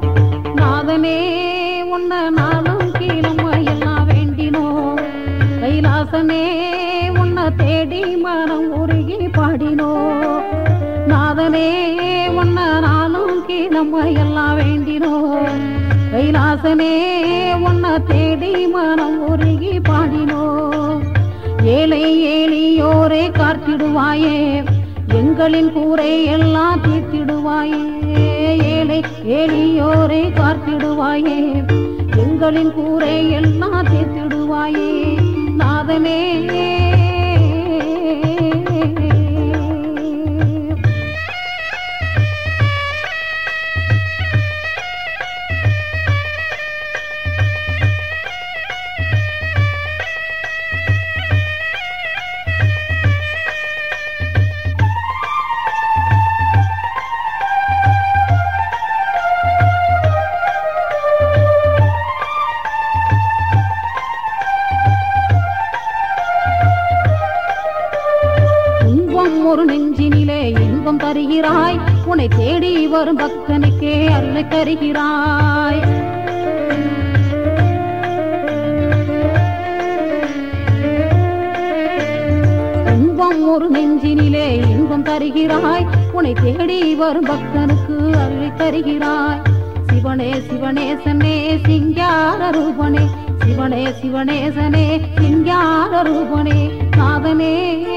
நாதனே உன்ன நாளும் கீழும் எல்லாம் வேண்டினோம் கைலாசனே உன்னை தேடி மனம் உருகி பாடினோம் நாதனே உன்ன நாளும் கீழும் எல்லாம் வேண்டினோம் கைலாசனே உன்னை தேடி மனம் உருகி பாடினோம் ஏழை ஏழியோரே காத்திடுவாயே எங்களின் கூரை எல்லாம் தீர்த்திடுவாயே ஏழை ஏழியோரை காத்திடுவாயே எங்களின் கூரை எல்லாம் தீர்த்திடுவாயே நாதனே துன்பம் ஒரு நெஞ்சினிலே இன்பம் தருகிறாய் உன்னை தேடி வரும் பக்தனுக்கே அருளை தருகிறாய் துன்பம் ஒரு நெஞ்சினிலே இன்பம் தருகிறாய் உன்னை தேடி வரும் பக்தனுக்கு அருளை தருகிறாய் சிவனே சிவனேசனே சிங்கார ரூபனே சிவனே சிவனேசனே சிங்கார ரூபனே நாதனே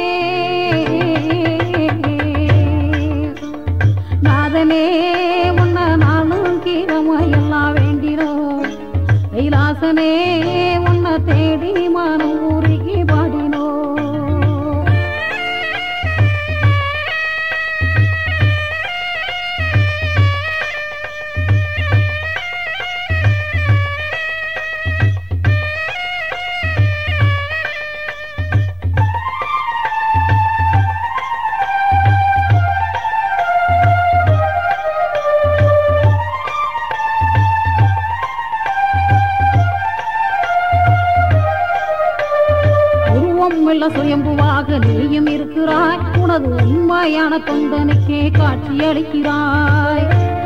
நாதனே உன்ன நானும் கீழமையெல்லாம் வேண்டினோம் கைலாசனே உன்னை தேடி மனம் உருகி பாடினோம் உருவம் இல்ல சுயம்புவாக நீயும் இருக்கிறாய் உனது உண்மையான தொண்டனுக்கே காட்சி அளிக்கிறாய்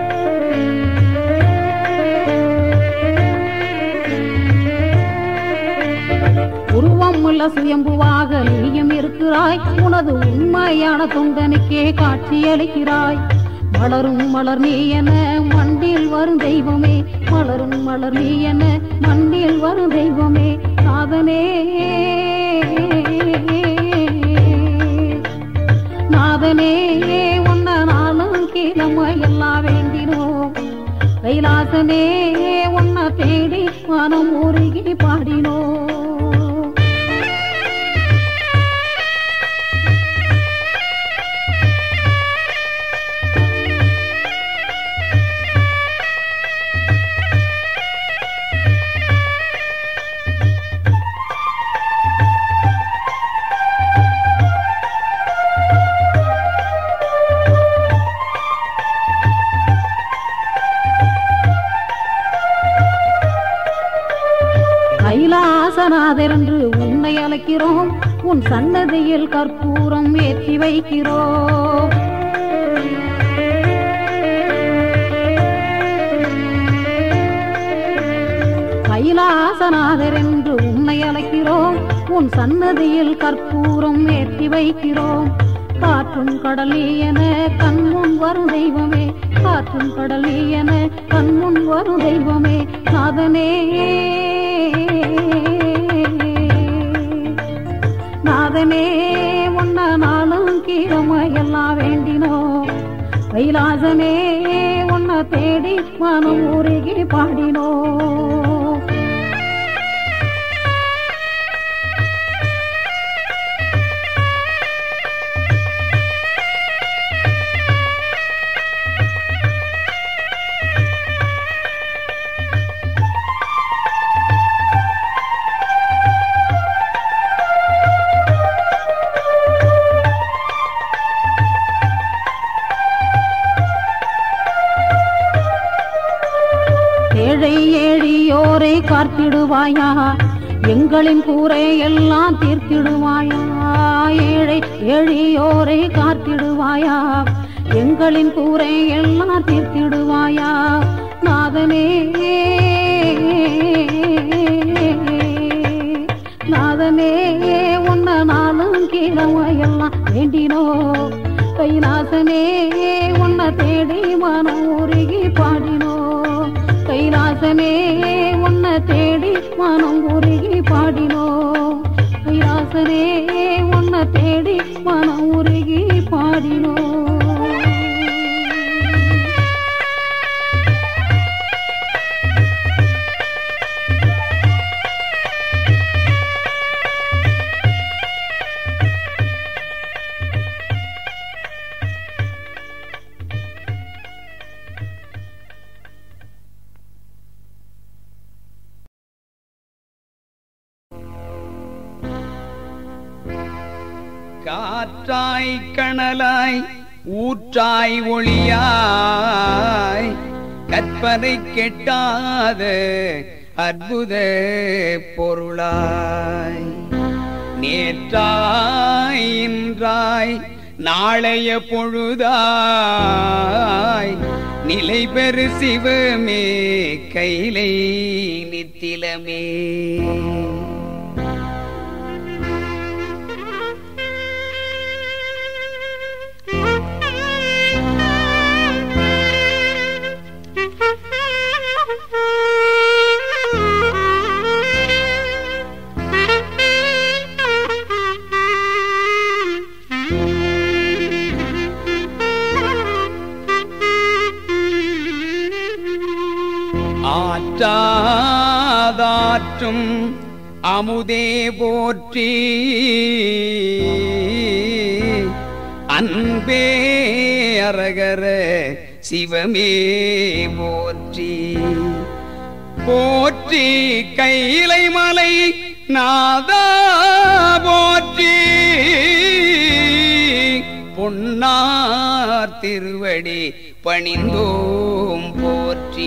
உருவம் உள்ள சுயம்புவாக நீயும் இருக்கிறாய் உனது உண்மையான தொண்டனுக்கே காட்சி அளிக்கிறாய் மலரும் மலர் நீ என மண்டில் வரும் தெய்வமே மலரும் மலர் நீ என மண்டில் வரும் தெய்வமே நாதனே நாதனே உன்ன நாளும் கீழமை எல்லாம் வேண்டினோம் கைலாசனே உன்னை தேடி மனம் உருகி பாடினோம் கைலாசநாதர் என்று உன்னை அழைக்கிறோம் உன் சன்னதியில் கற்பூரம் ஏற்றி வைக்கிறோம் கைலாசநாதர் என்று உன்னை அழைக்கிறோம் உன் சன்னதியில் கற்பூரம் ஏற்றி வைக்கிறோம் காற்றும் கடல் என கண்முன் வரும் தெய்வமே காற்றும் கடல் என கண்முன் வரும் தெய்வமே நாதனே நாதனே உன்ன நாளும் கீழமை எல்லாம் வேண்டினோம் கைலாசனே உன்னை தேடி மனம் உருகி பாடினோம் ஏழை ஏழியோரை காத்திடுவாயா எங்களின் கூரை எல்லாம் தீர்த்திடுவாயா ஏழை எழியோரை காத்திடுவாயா எங்களின் கூரை எல்லாம் தீர்த்திடுவாயா நாத நாதனே நாதனே உன்ன நாளும் கிழமையெல்லாம் வேண்டினோ கைலாசனே உன்னை தேடி மனம் உருகி பாடினோ கைலாசனே உன்னை தேடி மனம் உருகி பாடினோ கைலாசனே உன்னை தேடி மனம் உருகி பாடினோ காற்றாய் கணலாய் ஊற்றாய் ஒளியாய் கற்பனை கெட்டாத அற்புத பொருளாய் நேற்றாய் இன்றாய் நாளைய பொழுதாய் நிலை பெறு சிவமே கைலை நித்திலமே ஆற்றாதாற்றும் அமுதே போற்றி அன்பே அரகர சிவமே போற்றி போற்றி கைலை மலை நாதா போற்றி பொன்னார் திருவடி பணிந்தோம் போற்றி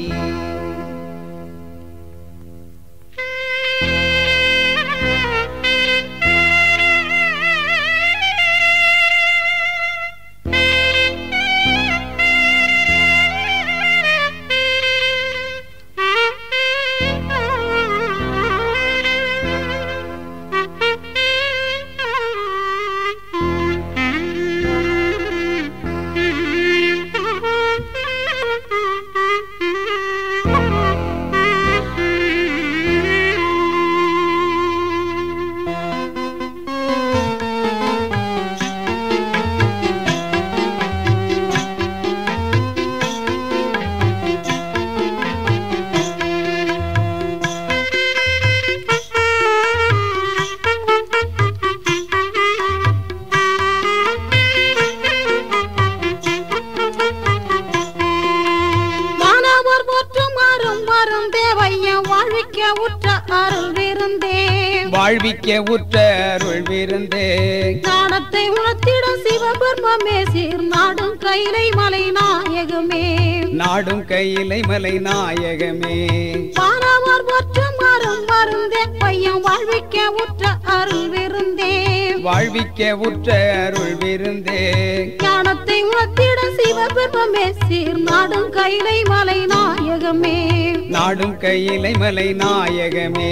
மாணவர் போற்றும் அரும் வரும் தேவையம் வாழ்விக்க உற்ற அருள் விருந்தே வாழ்விக்க உற்ற அருள் விருந்தே ஞானத்தை உணர்த்திடும் சிவபெருமமே சீர் நாடும் கைலை மலை நாயகமே நாடும் கையிலை மலை நாயகமே மாணவர் போற்றும் அரும் வரும் தேவையம் வாழ்விக்க உற்ற அருள் விருந்தே வாழ்விக்க உற்ற அருள் விருந்தே ஞானத்தை உணர்த்திட சிவபெருமமே சீர் நாடும் கைலை மலை நாயகமே நாடும் கையிலை மலை நாயகமே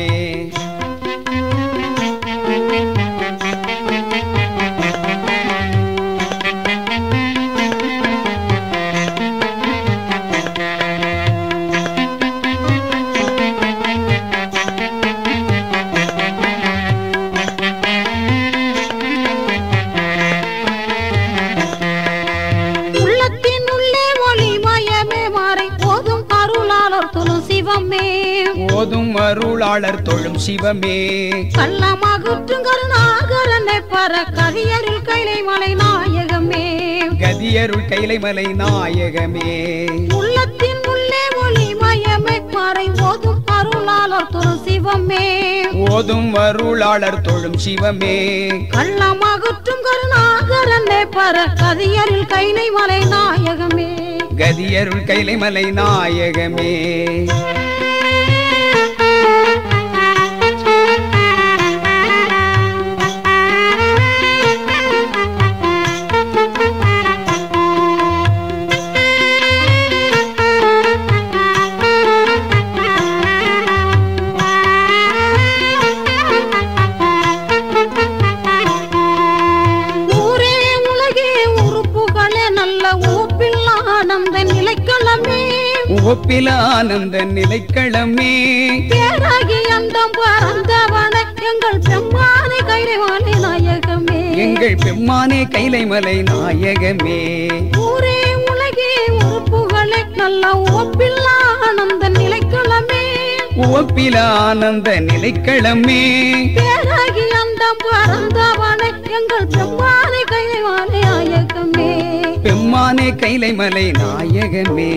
உள்ளத்தின் உள்ளே ஒளி மயமே மாறை போதும் அருளாளர் துணு சிவமே ஓதும் அருளாளர் தொழும் சிவமே கள்ளமாகுற்றும் கருணாகரனை பர கதியருள் கைலை மலை நாயகமே கதியருள் கைலை மலை நாயகமே உள்ளத்தின் உள்ளே ஒளி மயமே மாறை போதும் அருளாளர் துணு சிவமே ஓதும் அருளாளர் தொழும் சிவமே கள்ளமாகுற்றும் கருணாகரனை பர கதியருள் கைலை மலை நாயகமே கதியருள் கைலை மலை நாயகமே உவப்பில ஆனந்த நிலைக்களமே தேராகி அண்டம் பறந்தவனை எங்கள் பெம்மானை கைலைவாணி நாயகமே எங்கள் பெம்மானே கைலைமலை நாயகமே ஊரே உலகே உறுப்புகளே நல்ல ஒப்பில்லா ஆனந்த நிலைக்களமே உவப்பில ஆனந்த நிலைக்களமே தேராகி அண்டம் பறந்தவனை எங்கள் பெம்மானை கைலைவாணி நாயகமே பெம்மானே கைலைமலை நாயகமே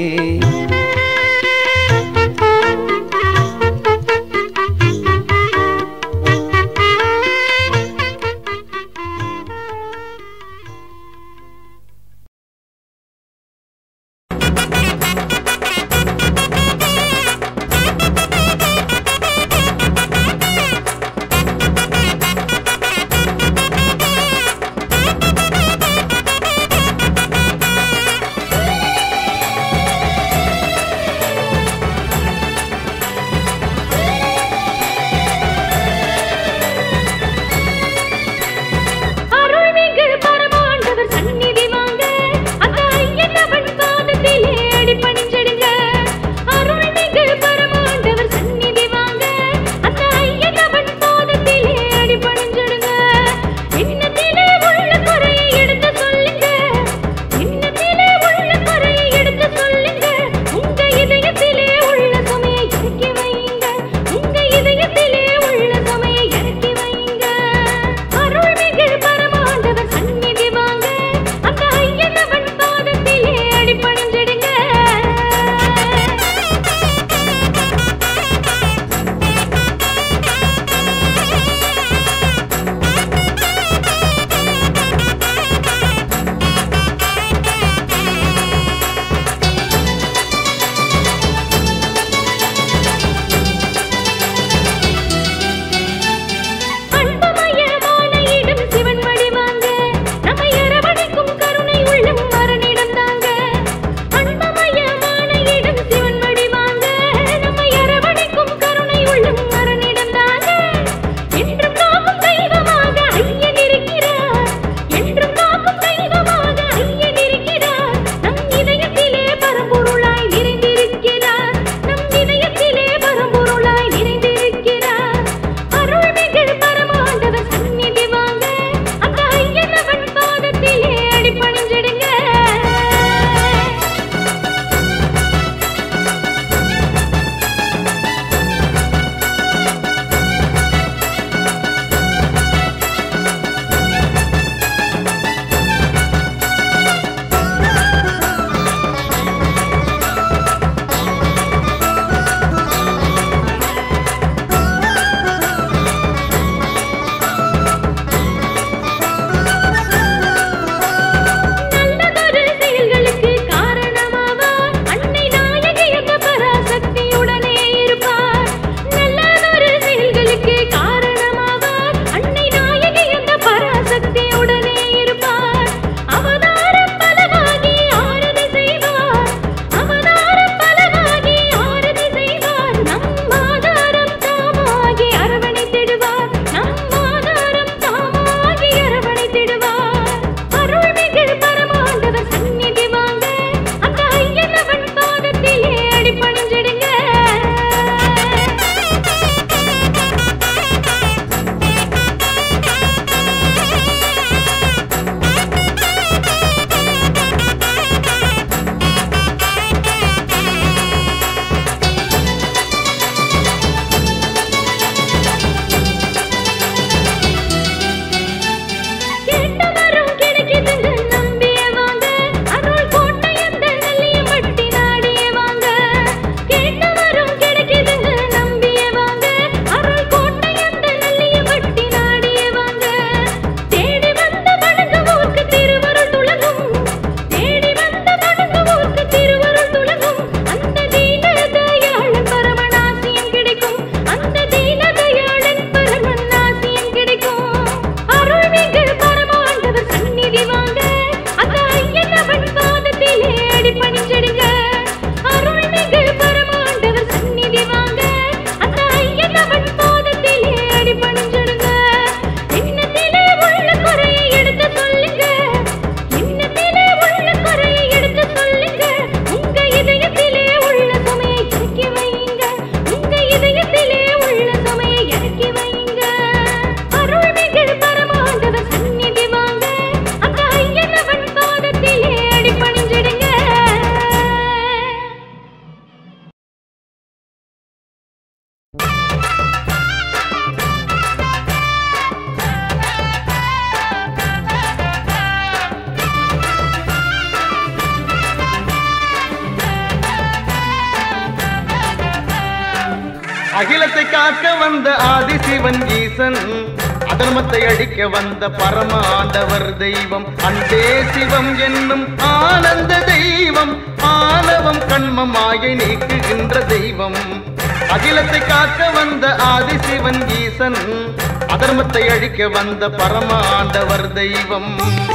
அகிலத்தை காக்க வந்த ஆதிசிவன் ஈசன் அதர்மத்தை அழிக்க வந்த பரம ஆண்டவர் தெய்வம் அன்பே சிவம் என்னும் ஆனந்த தெய்வம் ஆணவம் கண்மம் மாயை நீக்குகின்ற தெய்வம் அகிலத்தை காக்க வந்த ஆதிசிவன் ஈசன் அதர்மத்தை அழிக்க வந்த பரம ஆண்டவர் தெய்வம்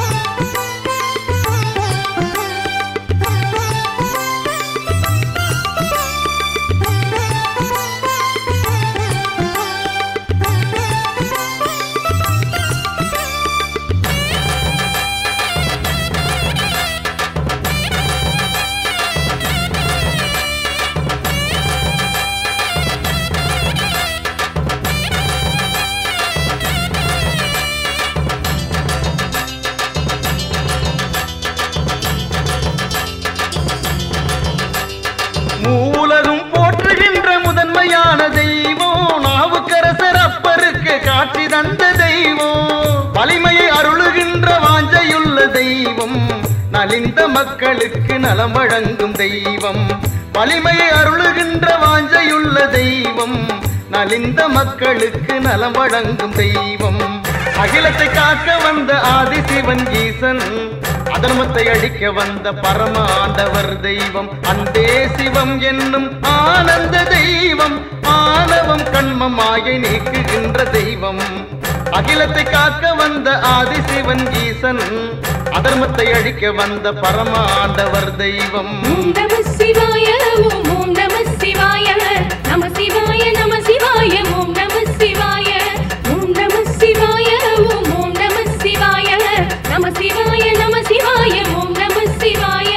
மூலகும் போற்றுகின்ற முதன்மையான தெய்வம் நாவுக்கரசர் அப்பருக்கு காட்சி தந்த தெய்வம் வலிமையை அருளுகின்ற வாஞ்சையுள்ள தெய்வம் நலிந்த மக்களுக்கு நலம் வழங்கும் தெய்வம் வலிமையை அருளுகின்ற வாஞ்சையுள்ள தெய்வம் நலிந்த மக்களுக்கு நலம் வழங்கும் தெய்வம் அகிலத்தை காக்க வந்த ஆதிசிவன் ஈசன் அதர்மத்தை அழிக்க வந்த பரம ஆண்டவர் தெய்வம் அன்பே சிவம் என்னும் ஆனந்த தெய்வம் ஆணவம் கண்மம் மாயை நீக்குகின்ற தெய்வம் அகிலத்தை காக்க வந்த ஆதிசிவன் ஈசன் அதர்மத்தை அழிக்க வந்த பரம ஆண்டவர் தெய்வம் ஓம் நம சிவாய ஓம் ஓம் நம சிவாய நம சிவாய நம சிவாய ஓம் நம சிவாய ஓம் நம சிவாய ஓம் ஓம் நம சிவாய நம சிவாய நம சிவாய ஓம் நம சிவாய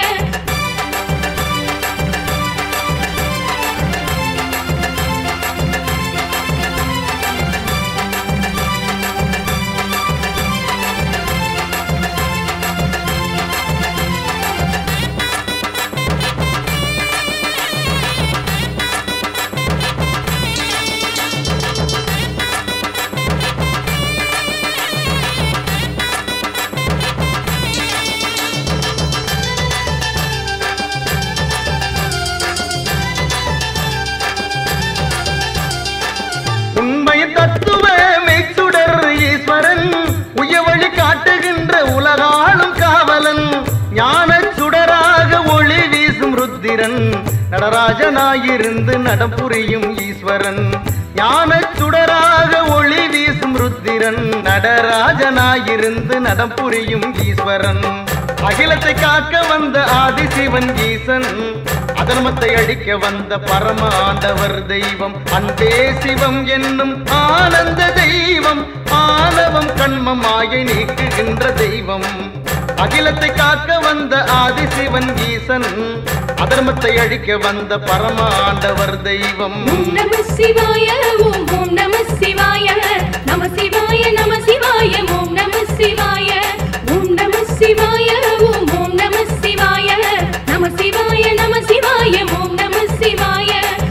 உண்மை தத்துவ மெய்ச்சுடர் ஈஸ்வரன் உயவழி காட்டுகின்ற உலகாளும் காவலன் ஞான சுடராக ஒளி வீசும் ருத்திரன் நடராஜனாயிருந்து நடம் புரியும் ஈஸ்வரன் ஞான சுடராக ஒளி வீசும் ருத்திரன் நடராஜனாயிருந்து நடம் புரியும் ஈஸ்வரன் அகிலத்தை காக்க வந்த ஆதிசிவன் ஈசன் அதர்மத்தை அழிக்க வந்த பரம ஆண்டவர் தெய்வம் அன்பே சிவம் என்னும் ஆனந்த தெய்வம் ஆணவம் கண்மம் மாயை நீக்குகின்ற தெய்வம் அகிலத்தை காக்க வந்த ஆதிசிவன் ஈசன் அதர்மத்தை அழிக்க வந்த பரம ஆண்டவர் தெய்வம் ஓம் நம சிவாய ஓம் ஓம் நம சிவாய நம சிவாய நம சிவாய ஓம் நம சிவாய ஓம் நம சிவாய ஓம் ஓம் நம சிவாய நம சிவாய நம சிவாய ஓம் நம சிவாய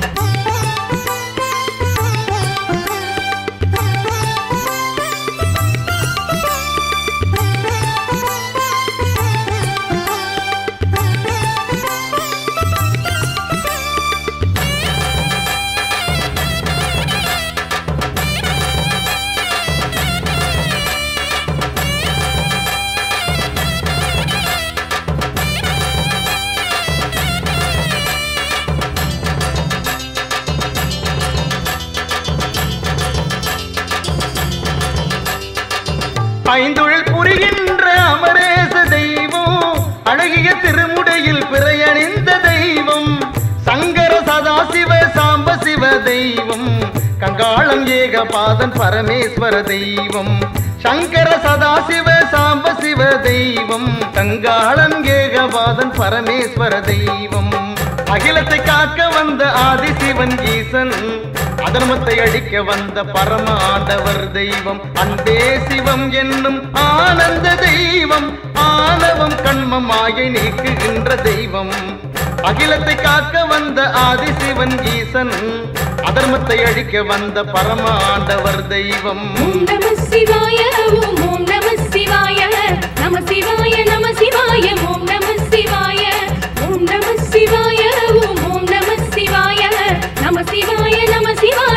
ஐந்தொழில் புரிகின்ற அமரேச தெய்வம் அழகிய திருமுடையில் பிறையணிந்த தெய்வம் சங்கர சதாசிவ சாம்ப சிவ தெய்வம் கங்காளம் ஏகபாதன் பரமேஸ்வர தெய்வம் சங்கர சதாசிவ சாம்ப சிவ தெய்வம் கங்காளன் ஏகபாதன் பரமேஸ்வர தெய்வம் அகிலத்தை காக்க வந்த ஆதிசிவன் ஈசன் அதர்மத்தை அழிக்க வந்த பரம ஆண்டவர் தெய்வம் அன்பே சிவம் என்னும் ஆனந்த தெய்வம் ஆணவம் கண்மம் மாயை நீக்குகின்ற தெய்வம் அகிலத்தை காக்க வந்த ஆதிசிவன் ஈசன் அதர்மத்தை அழிக்க வந்த பரம ஆண்டவர் தெய்வம் ஓம் நம சிவாய ஓம் ஓம் நம சிவாய நம சிவாய நம சிவாய ஓம் நம சிவாய ஓம் நம சிவாய ஓம் ஓம் நம சிவாய நம சிவாய நம சிவாய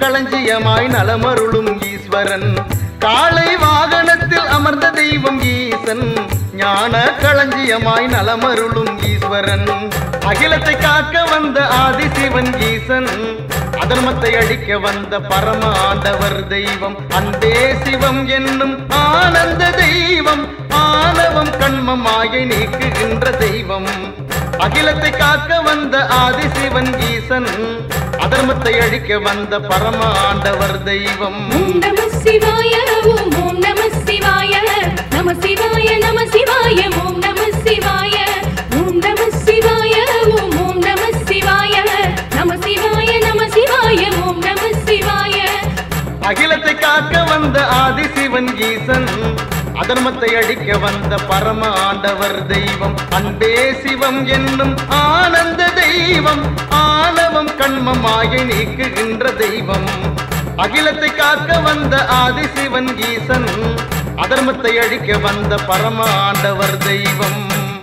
களஞ்சியமாய் நலமருளும் ஈஸ்வரன் காளை வாகனத்தில் அமர்ந்த தெய்வம் ஈசன் ஞான களஞ்சியமாய் நலமருளும் ஈஸ்வரன் அகிலத்தை காக்க வந்த ஆதிசிவன் ஈசன் அதர்மத்தை அழிக்க வந்த பரம ஆண்டவர் தெய்வம் அன்பே சிவம் என்னும் ஆனந்த தெய்வம் ஆணவம் கண்மம் மாயை நீக்குகின்ற தெய்வம் அகிலத்தை காக்க வந்த ஆதிசிவன் ஈசன் அதர்மத்தை அழிக்க வந்த பரம ஆண்டவர் தெய்வம் ஓம் நம சிவாய ஓம் ஓம் நம சிவாய நம சிவாய நம சிவாய ஓம் நம சிவாய ஓம் நம சிவாய ஓம் ஓம் நம சிவாய நம சிவாய நம சிவாய ஓம் நம சிவாய அகிலத்தை காக்க வந்த ஆதிசிவன் ஈசன் அதர்மத்தை அழிக்க வந்த பரம ஆண்டவர் தெய்வம் அன்பே சிவம் என்னும் ஆனந்த தெய்வம் ஆணவம் கண்மம் மாயை நீக்குகின்ற தெய்வம் அகிலத்தை காக்க வந்த ஆதிசிவன் ஈசன் அதர்மத்தை அழிக்க வந்த பரம ஆண்டவர் தெய்வம்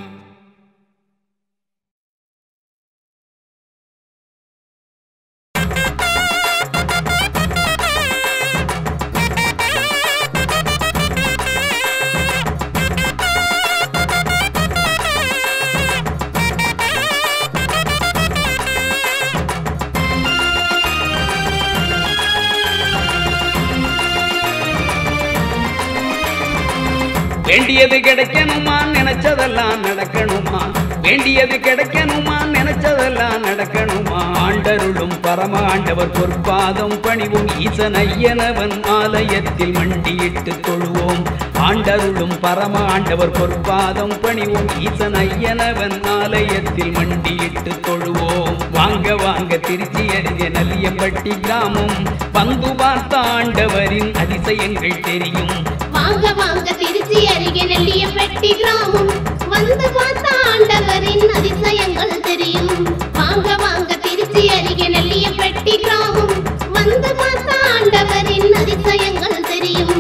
வேண்டியது கிடைக்கணுமா நினைச்சதெல்லாம் நடக்கணுமா வேண்டியது கிடைக்கணுமா நினைச்சதெல்லாம் நடக்கணுமா ஆண்டருளும் பரம ஆண்டவர் பொற்பாதம் பணிவும் ஈசன் ஐயனவன் ஆலயத்தில் மண்டியிட்டு தொழுவோம் ஆண்டருளும் பரம ஆண்டவர் பொற்பாதம் பணிவும் ஈசன் ஐயனவன் ஆலயத்தில் மண்டியிட்டு தொழுவோம் வாங்க வாங்க திருச்சி அருகே நல்லியம்பட்டி கிராமம் வந்து பார்த்த ஆண்டவரின் அதிசயங்கள் தெரியும் வாங்க வாங்க திருச்சி அருகே நெல்லியப்பட்டி கிராமம் வந்து பார்த்த ஆண்டவரின் அதிசயங்கள் தெரியும் வாங்க வாங்க திருச்சி அருகே நெல்லியப்பட்டி கிராமம் வந்து பார்த்த ஆண்டவரின் அதிசயங்கள் தெரியும்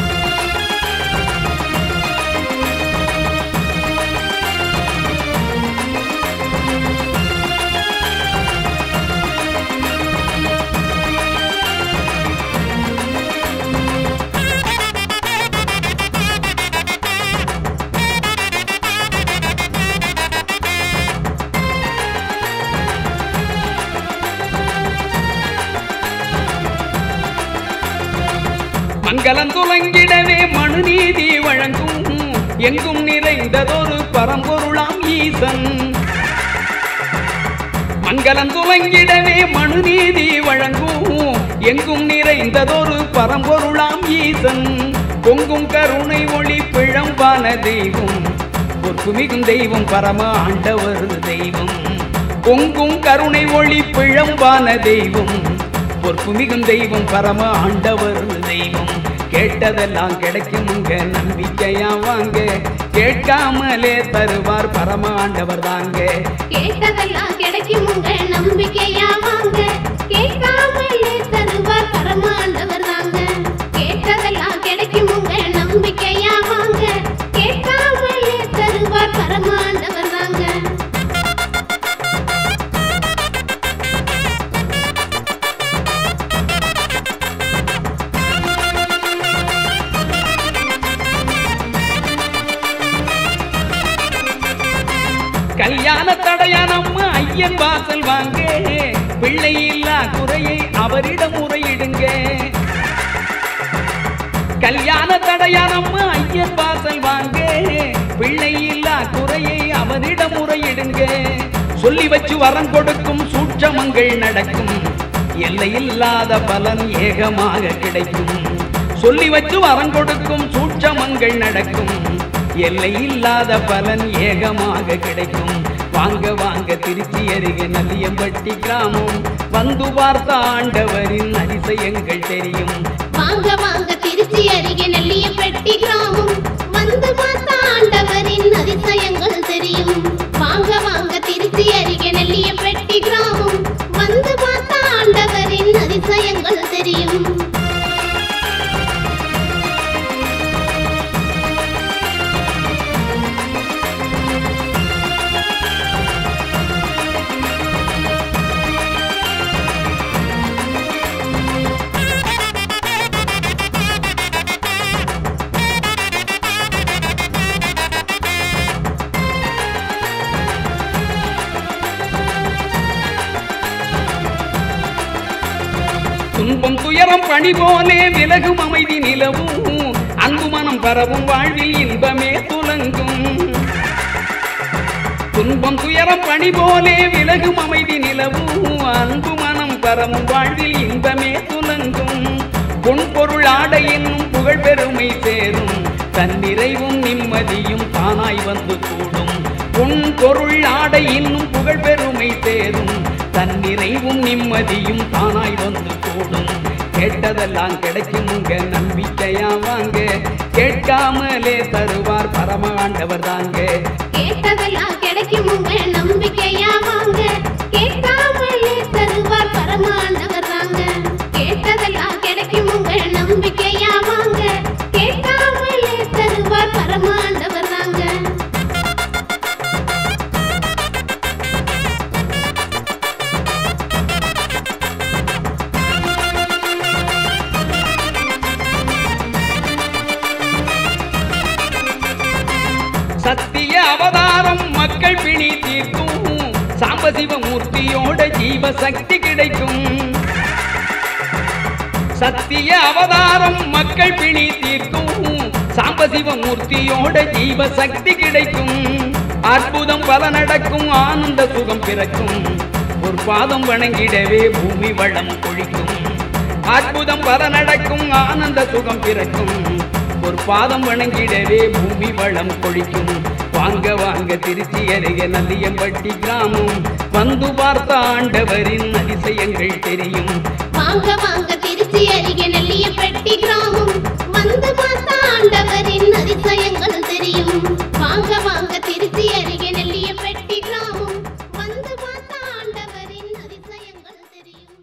மங்களம் துலங்கிடவே மனுநீதி வழங்கும் எங்கும் நிறைந்ததொரு பரம்பொருளாம் ஈசன் மங்களம் துலங்கிடவே மனுநீதி வழங்கும் எங்கும் நிறைந்ததொரு பரம்பொருளாம் ஈசன் பொங்கும் கருணை ஒளி பிழம்பான தெய்வம் பொறுப்புமிகும் தெய்வம் பரம ஆண்டவர் தெய்வம் பொங்கும் கருணை ஒளி பிழம்பான தெய்வம் பொறுப்புமிகும் தெய்வம் பரம ஆண்டவர் தெய்வம் கேட்டதெல்லாம் கிடைக்குமுங்க நம்பிக்கையா வாங்க கேட்காமலே தருவார் பரம ஆண்டவர் தாங்க கேட்டதெல்லாம் கிடைக்கும் உங்கள் நம்பிக்கையா வாங்க கேட்காமலே தருவார் பரமாண்டவர் தாங்க கேட்டதெல்லாம் கிடைக்கும் உங்கள் நம்பிக்கையா வாங்க கேட்காமலே தருவார் பரமாண்டவர் தாங்க கல்யாண தடையானம் ஐயன் வாசல் வாங்க பிள்ளை இல்லா குறையை அவரிடம் முறையிடுங்க கல்யாண தடையானம் ஐயன் வாசல் வாங்க பிள்ளை இல்லா குறையை அவரிடம் முறையிடுங்க சொல்லி வச்சு வரம் கொடுக்கும் சூட்சமங்கள் நடக்கும் எல்லையில்லாத பலன் ஏகமாக கிடைக்கும் சொல்லி வச்சு வரம் கொடுக்கும் சூட்சமங்கள் நடக்கும் எல்லையில்லாத பலன் ஏகமாக கிடைக்கும் வாங்க வாங்க திருச்சி அருகே நல்லியம்பட்டி கிராமம் வந்து பார்த்த ஆண்டவரின் அதிசயங்கள் தெரியும் வாங்க வாங்க திருச்சி அருகே நெல்லியப்பட்டி கிராமம் வந்து பார்த்த ஆண்டவரின் அதிசயங்கள் தெரியும் வாங்க வாங்க திருச்சி அருகே நெல்லியப்பட்டி கிராமம் வந்து பார்த்த ஆண்டவரின் அதிசயங்கள் தெரியும் துன்பம் துயரம் பணி போலே விலகும் அமைதி நிலவும் அன்பு மனம் பரவும் வாழ்வில் இன்பமே துலங்கும் துன்பம் துயரம் பணி போலே விலகும் அமைதி நிலவும் அன்பு மனம் பரவும் வாழ்வில் இன்பமே துலங்கும் பொன் பொருள் ஆடை என்னும் புகழ் பெருமை சேரும் தன்னிறைவும் நிம்மதியும் தானாய் வந்து கூடும் பொன் பொருள் ஆடை என்னும் புகழ் பெருமை சேரும் தன்னிறைவும் நிம்மதியும் தானாய் வந்து கூடும் கேட்டதெல்லாம் கிடைக்கும் உங்க நம்பிக்கையா வாங்க கேட்காமலே தருவார் பரம ஆண்டவர் தாங்க கேட்டதெல்லாம் கிடைக்கும் உங்க நம்பிக்கையா வாங்க கேட்காமலே தருவார் பரமாண்டவர் தாங்க கேட்டதெல்லாம் கிடைக்கும் உங்க நம்பிக்கையா வாங்க கேட்காமலே தருவார் பரமாண்டவர் தாங்க சத்திய அவதாரம் மக்கள் பிணி தீர்க்கும் சாம்பசிவ மூர்த்தியோட ஜீவ சக்தி கிடைக்கும் சத்திய அவதாரம் மக்கள் பிணி தீர்க்கும் சாம்பசிவ மூர்த்தியோட ஜீவ சக்தி கிடைக்கும் அற்புதம் பல நடக்கும் ஆனந்த சுகம் பிறக்கும் ஒரு பாதம் வணங்கிடவே பூமி வளம் கொழிக்கும் அற்புதம் பல நடக்கும் ஆனந்த சுகம் பிறக்கும் ஒரு பாதம் வணங்கிடவே பூமி வளம் கொழிக்கும் வாங்க வாங்க திருச்சி அருகே நல்லியம்பட்டி கிராமம் வந்து பார்த்த ஆண்டவரின் அதிசயங்கள் தெரியும் வாங்க வாங்க திருச்சி அருகே நெல்லியப்பட்டி கிராமம் வந்து பார்த்த ஆண்டவரின் அதிசயங்கள் தெரியும் வாங்க வாங்க திருச்சி அருகே நெல்லியப்பட்டி கிராமம் வந்து பார்த்த ஆண்டவரின் அதிசயங்கள் தெரியும்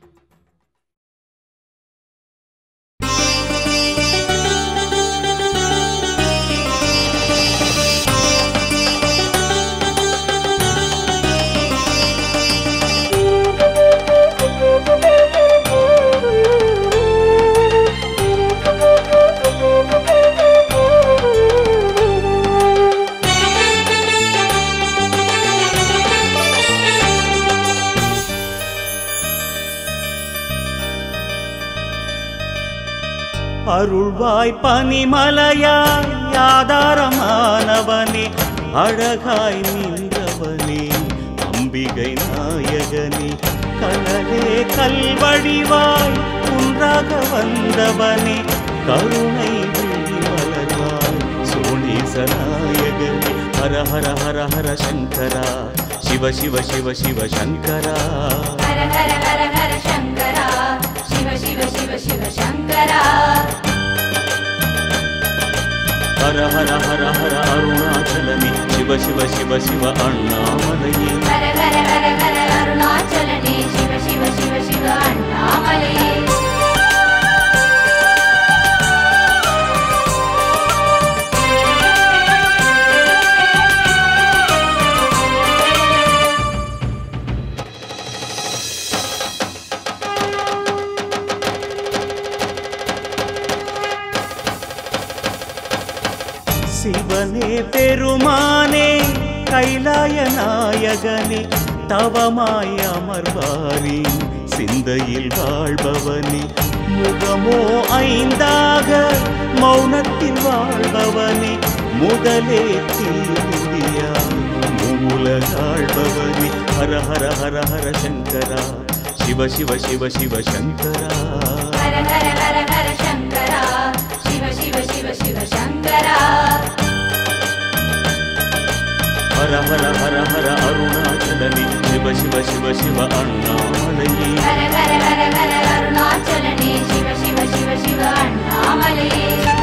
அருள்வாய் பனிமலையாய் ஆதாரமானவனே அழகாய் நின்றவனே அம்பிகை நாயகனே கனலே கல்வழிவாய் குன்றாக வந்தவனே கருணை விழி மலர்வாய் சோழீச நாயகனே ஹர ஹர ஹர ஹர சங்கரா சிவ சிவ சிவ சிவ சங்கரா ஹர ஹர ஹர ஹர சங்கரா சிவ சிவ சிவ சிவ சங்கரா ஹர ஹர ஹர ஹர அருணாச்சலனே சிவ சிவ சிவ சிவ அண்ணாமலையே ஹர ஹர ஹர ஹர அருணாச்சலனே சிவ சிவ சிவ சிவ அண்ணாமலையே சிவனே பெருமானே கைலாய நாயகனே தவமாய் அமர்வாரி சிந்தையில் வாழ்பவனே முகமோ ஐந்தாக மௌனத்தில் வாழ்பவனே முதலே தீர்ந்தியாய் மூலகாழ்பவனே ஹர ஹர ஹர ஹர சங்கரா சிவ சிவ சிவ சிவ சங்கரா ஹர ஹர ஹர ஹர சங்கரா சிவ சிவ சிவ சிவ சங்கரா ஹர ஹர ஹர ஹர அருணாச்சலனே சிவ சிவ சிவ சிவ அண்ணாமலையே ஹர ஹர ஹர ஹர அருணாச்சலனே சிவ சிவ சிவ சிவ அண்ணாமலையே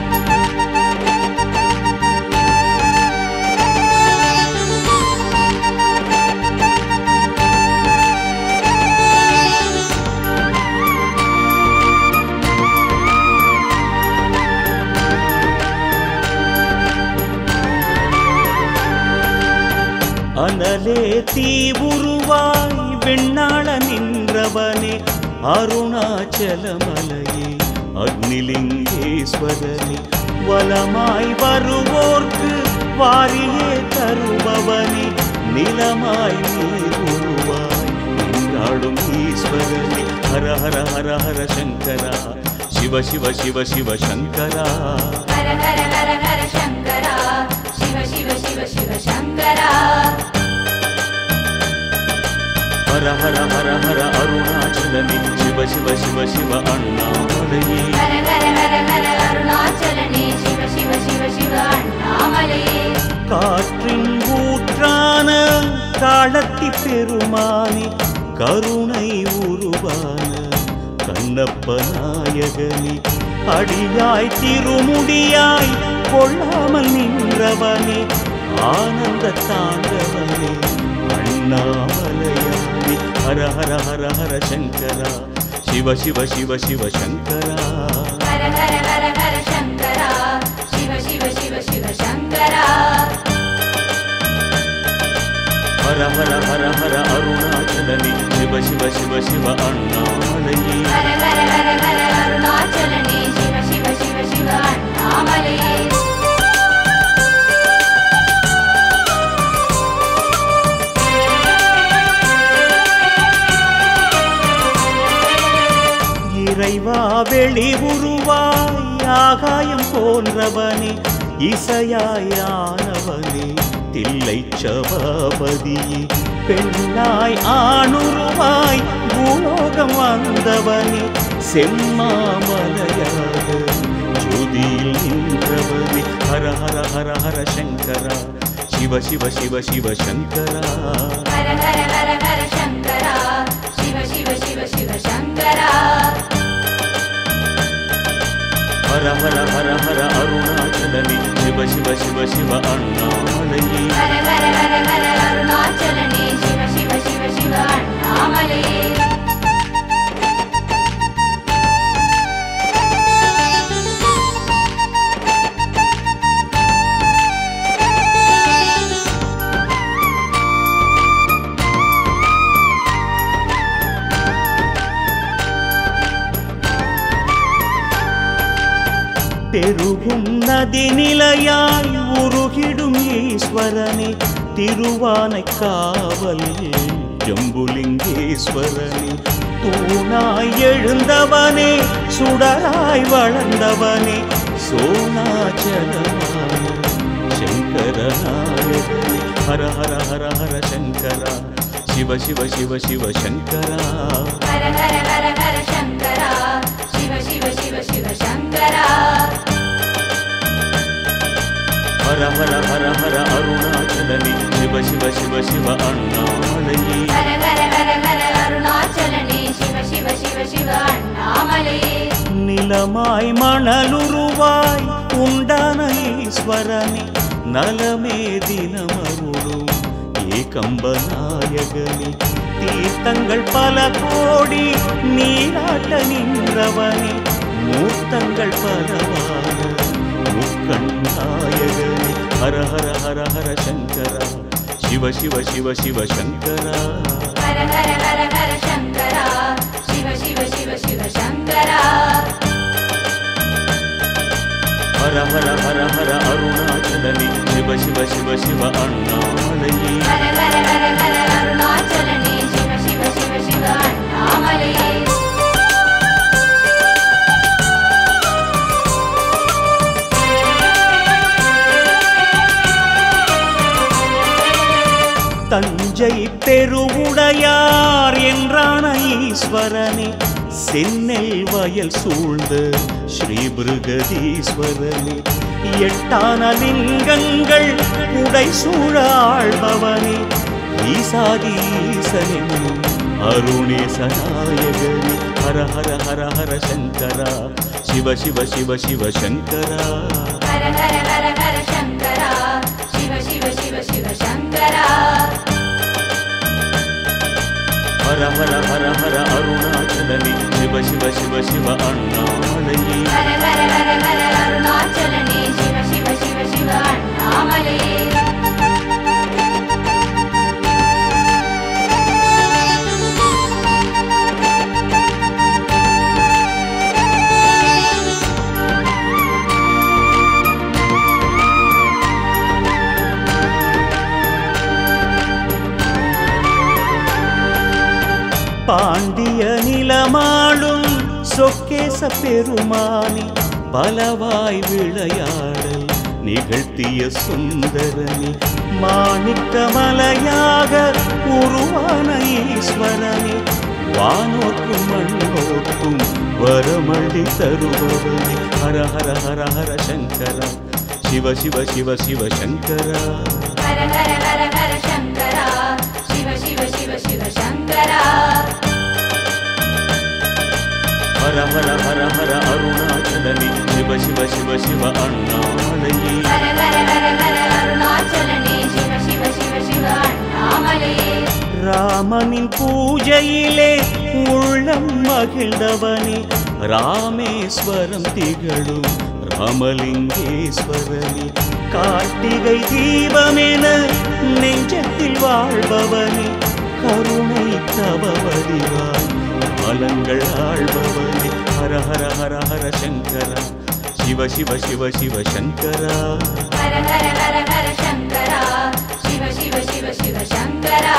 அனலே தீ உருவாய் வெண்ணாள நின்றவனே அருணாச்சலமலையே அக்னிலிங்கேஸ்வரனே வலமாய் வருவோர்க்கு வாரியே தருபவனே நிலமாய் நீர் உருவாய் நின்றாடும் ஈஸ்வரனே ஹர ஹர ஹர ஹர ஹர சங்கரா சிவ சிவ சிவ சிவ சங்கரா ஹர ஹர ஹர ஹர சங்கரா சிவ சிவ சிவ சிவ சங்கரா ஹர ஹர ஹர ஹர அருணாச்சலனி சிவ சிவ சிவ சிவ அண்ணாமலையே ஹர ஹர ஹர ஹர அருணாச்சலனே சிவ சிவ சிவ சிவ அண்ணாமலையே காற்றின் ஊற்றான காலத்தி பெருமானி கருணை உருவான கண்ணப்ப நாயகனி அடியாய் திருமுடியாய் கொள்ளாமல் நின்றவனே ஆனந்த தாண்டவனே அண்ணாமலையானி ஹர ஹர ஹர ஹர சங்கரா சிவ சிவ சிவ சிவ சங்கரா ஹர ஹர ஹர ஹர சங்கரா சிவ சிவ சிவ சிவ சங்கரா ஹர ஹர ஹர ஹர அருணாச்சலனி சிவ சிவ சிவ சிவ அண்ணாமலையே ஹர ஹர ஹர ஹர அருணாச்சலனே சிவ சிவ சிவ சிவ அண்ணாமலையே இறைவா வெளி உருவாய் ஆகாயம் போன்றவனே இசையாயானவனே தில்லை சபாபதியே பெண்ணாய் ஆணுருவாய் பூலோகம் வந்தவனே செம்மாமலையாக ஜோதியில் நின்றவனே ஹர ஹர ஹர ஹர சங்கரா சிவ சிவ சிவ சிவ சங்கரா ஹர ஹர ஹர ஹர சங்கரா சிவ சிவ சிவ சிவ சங்கரா ஹர ஹர ஹர ஹர அருணாச்சலனி சிவ சிவ சிவ சிவ அண்ணாமலையே ஹர ஹர ஹர ஹர அருணாச்சலனே சிவ சிவ சிவ சிவ அண்ணாமலையே பெருகும் நதி நிலையாய் உருகிடும் ஈஸ்வரனே திருவானை காவல் ஜம்புலிங்கேஸ்வரனே தூணாய் எழுந்தவனே சுடராய் வளர்ந்தவனே சோனாச்சலமான சங்கரநாயகனே ஹர ஹர ஹர ஹர சங்கரா சிவ சிவ சிவ சிவ சங்கரா ஹர ஹர ஹர ஹர சங்கரா சிவ சிவ சிவ சிவ சங்கரா ஹர ஹர ஹர ஹர அருணாச்சலனி சிவ சிவ சிவ சிவ அண்ணாமலையே ஹர ஹர ஹர ஹர அருணாச்சலனே சிவ சிவ சிவ சிவ அண்ணாமலையே நிலமாய் மணலுருவாய் உண்டான ஈஸ்வரனே நலமே தினமருளும் ஏகம்பநாயகனே தீர்த்தங்கள் பல கோடி நீராட்ட நின்றவனே மூர்த்தங்கள் பலவான முக்கண்ணாயகனே ஹர ஹர ஹர ஹர சங்கரா சிவ சிவ சிவ சிவ சங்கரா ஹர ஹர ஹர ஹர சங்கரா சிவ சிவ சிவ சிவ சங்கரா ஹர ஹர ஹர ஹர அருணாச்சலனி சிவ சிவ சிவ சிவ அண்ணாமலையே ஹர ஹர ஹர ஹர அருணாச்சலனே சிவ சிவ சிவ சிவ அண்ணாமலையே தஞ்சை பெருவுடையார் என்றான ஈஸ்வரனே சென்னல் வயல் சூழ்ந்த ஸ்ரீ பிருகதீஸ்வரனே எட்டான லிங்கங்கள் உடை சூழ ஆழ்பவனே ஈசாதீசனென்னும் அருணேசநாயகனே ஹர ஹர ஹர ஹர சங்கரா சிவ சிவ சிவ சிவ சங்கரா ஹர ஹர ஹர ஹர சங்கரா சிவ சிவ சிவ சிவ சங்கரா ஹர ஹர ஹர ஹர அருணாச்சலனி சிவ சிவ சிவ சிவ அண்ணாமலையே ஹர ஹர ஹர ஹர அருணாச்சலனே சிவ சிவ சிவ சிவ அண்ணாமலையே பாண்டிய நிலமாளும் சொக்கேச பெருமானி பலவாய் விளையாடல் நிகழ்த்திய சுந்தரனி மாணிக்கமலையாக உருவான ஈஸ்வரனி வானோர்க்கும் மண்ணோர்க்கும் வரமள்ளி தருபவனி ஹர ஹர ஹர ஹர சங்கரா சிவ சிவ சிவ சிவ சங்கரா ஹர ஹர ஹர ஹர சங்கரா சிவ சிவ சிவ சிவ சங்கரா ஹர ஹர ஹர ஹர அருணாச்சலனி சிவ சிவ சிவ சிவ அண்ணாமலையே ஹர ஹர ஹர ஹர அருணாச்சலனே சிவ சிவ சிவ சிவ அண்ணாமலையே ராமனின் பூஜையிலே உள்ளம் மகிழ்ந்தவனே ராமேஸ்வரம் திகழும் ராமலிங்கேஸ்வரனே கார்த்திகை தீபமென நெஞ்சத்தில் வாழ்பவனே கருணை தவ வடிவாய் மலங்கள் ஆழ்பவனே ஹர ஹர ஹர ஹர சங்கரா சிவ சிவ சிவ சிவ சங்கரா ஹர ஹர ஹர ஹர சங்கரா சிவ சிவ சிவ சிவ சங்கரா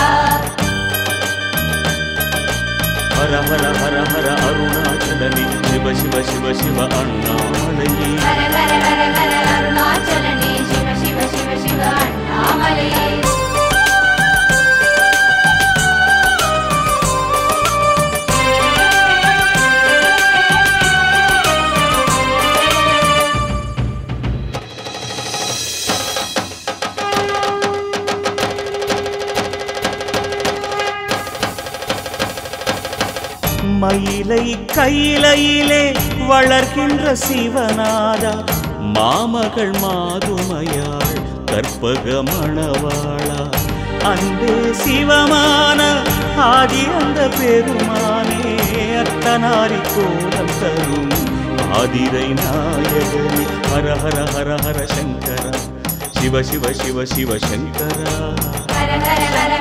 ஹர ஹர ஹர ஹர அருணாச்சலனி சிவ சிவ சிவ சிவ அண்ணாமலையே ஹர ஹர ஹர ஹர அருணாச்சலனே சிவ சிவ சிவ சிவ அண்ணாமலையே மயிலை கையிலையிலே வளர்கின்ற சிவநாதா மாமகள் மாதுமையாள் கற்பக மணவாளா அன்பே சிவமான ஆதி அந்த பெருமானே அத்தனாரி கோலம் தரும் ஆதிரை நாயகனே ஹர ஹர ஹர ஹர சங்கரா சிவ சிவ சிவ சிவ சங்கரா ஹர ஹர ஹர